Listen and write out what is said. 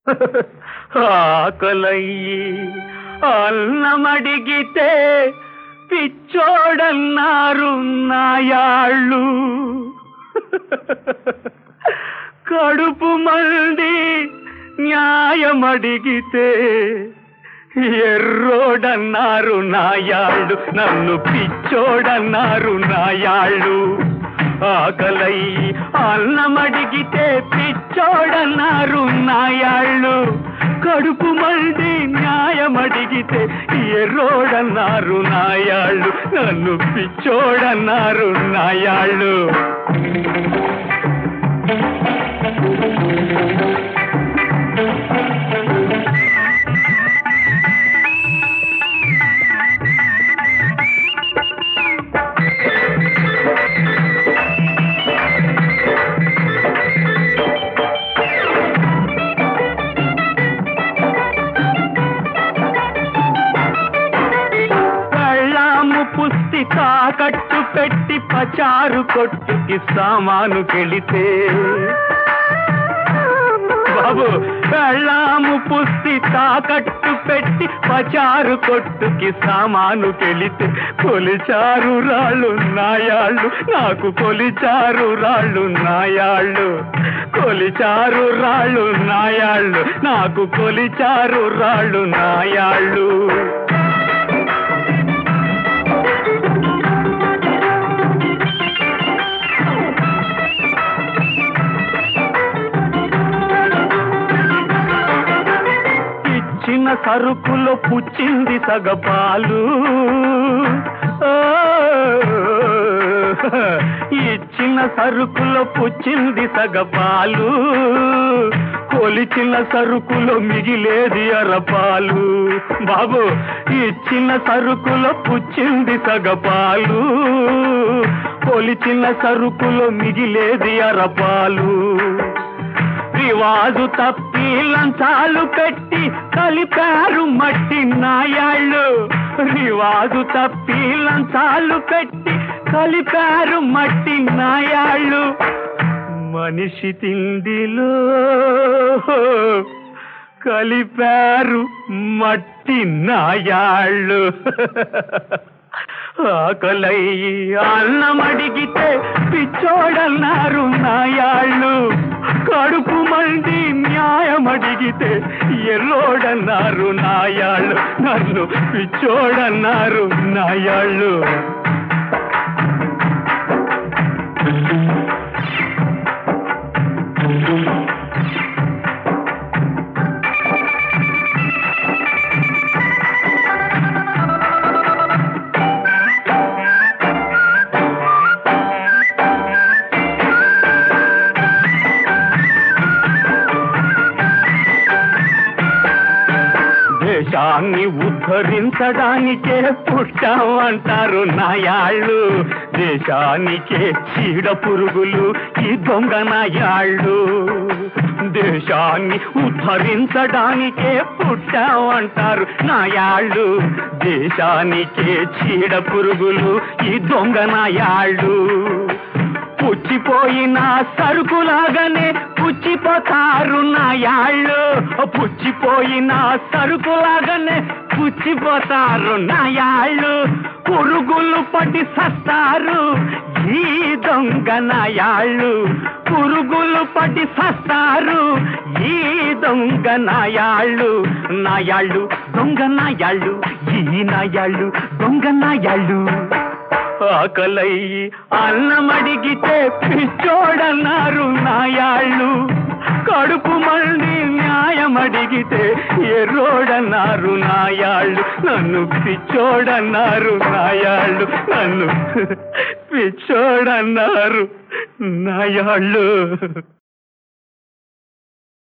ఆకలయ్యి అన్నమడిగితే పిచ్చోడన్నారు నాయాళ్ళు కడుపు మండి న్యాయమడిగితే ఎర్రోడన్నారు నాయాళ్ళు నన్ను పిచ్చోడన్నారు నాయాళ్ళు ఆకలయ్యి అన్నమడిగితే పిచ్చోడన్నారు నాయాళ్ళు కడుపు మండి న్యాయమడిగితే ఎర్రోడన్నారు నాయాళ్ళు నన్ను పిచ్చోడన్నారు నాయాళ్ళు కళ్ళాము పుస్తి తాకట్టు పెట్టి పచారు కొట్టుకి సామాను కెళితే బాబు కళ్ళాము పుస్తి తాకట్టు పెట్టి పచారు కొట్టుకి సామాను కెళితే కొలిచారు రాళ్ళు నాయాళ్ళు నాకు కొలిచారు రాళ్ళు నాయాళ్ళు కొలిచారు రాళ్ళు నాయాళ్ళు నాకు కొలిచారు రాళ్ళు నాయాళ్ళు ఇచ్చిన సరుకులో పుచ్చింది సగపాలు ఆ, ఇచ్చిన సరుకులో పుచ్చింది సగపాలు కొలిచిన సరుకులో మిగిలేది అరపాలు బాబు ఇచ్చిన సరుకులో పుచ్చింది సగపాలు కొలిచిన సరుకులో మిగిలేది అరపాలు రివాజు తప్పి లంచాలు పెట్టి కలిపారు మట్టి నాయాళ్ళు రివాజు తప్పి లంచాలు పెట్టి కలిపారు మట్టి నాయాళ్ళు మనిషి తిండిలో కలిపారు మట్టి నాయాళ్ళు ఆకలయ్యి అన్నమడిగితే పిచ్చోడన్నారు నాయాళ్ళు కడుపు మండి న్యాయమడిగితే ఎర్రోడన్నారు నాయాళ్ళు నన్ను పిచ్చోడన్నారు నాయాళ్ళు దేశాన్ని ఉద్ధరించడానికే పుట్టామంటారు నాయాళ్ళు దేశానికే చీడ పురుగులు ఈ దొంగ నాయాళ్ళు దేశాన్ని ఉద్ధరించడానికే పుట్టామంటారు నాయాళ్ళు దేశానికే చీడ పురుగులు ఈ దొంగ నాయాళ్ళు పుచ్చిపోయిన సరుకులాగానే పుచ్చిపోతారు నాయాళ్ళు పుచ్చిపోయిన సరుకులాగానే పుచ్చిపోతారు నాయాళ్ళు పురుగులు పట్టి సస్తారు ఈ దొంగ నాయాళ్ళు పురుగులు పట్టి సస్తారు ఈ దొంగ నాయాళ్ళు నాయాళ్ళు దొంగ నాయాళ్ళు ఈ నాయాళ్ళు దొంగ నాయాళ్ళు ఆకలయ్యి అన్నమడిగితే పిచ్చోడన్నారు నాయాళ్ళు కడుపు మండి న్యాయమడిగితే ఎర్రోడన్నారు నాయాళ్ళు నన్ను పిచ్చోడన్నారు నాయాళ్ళు నన్ను పిచ్చోడన్నారు నాయాళ్ళు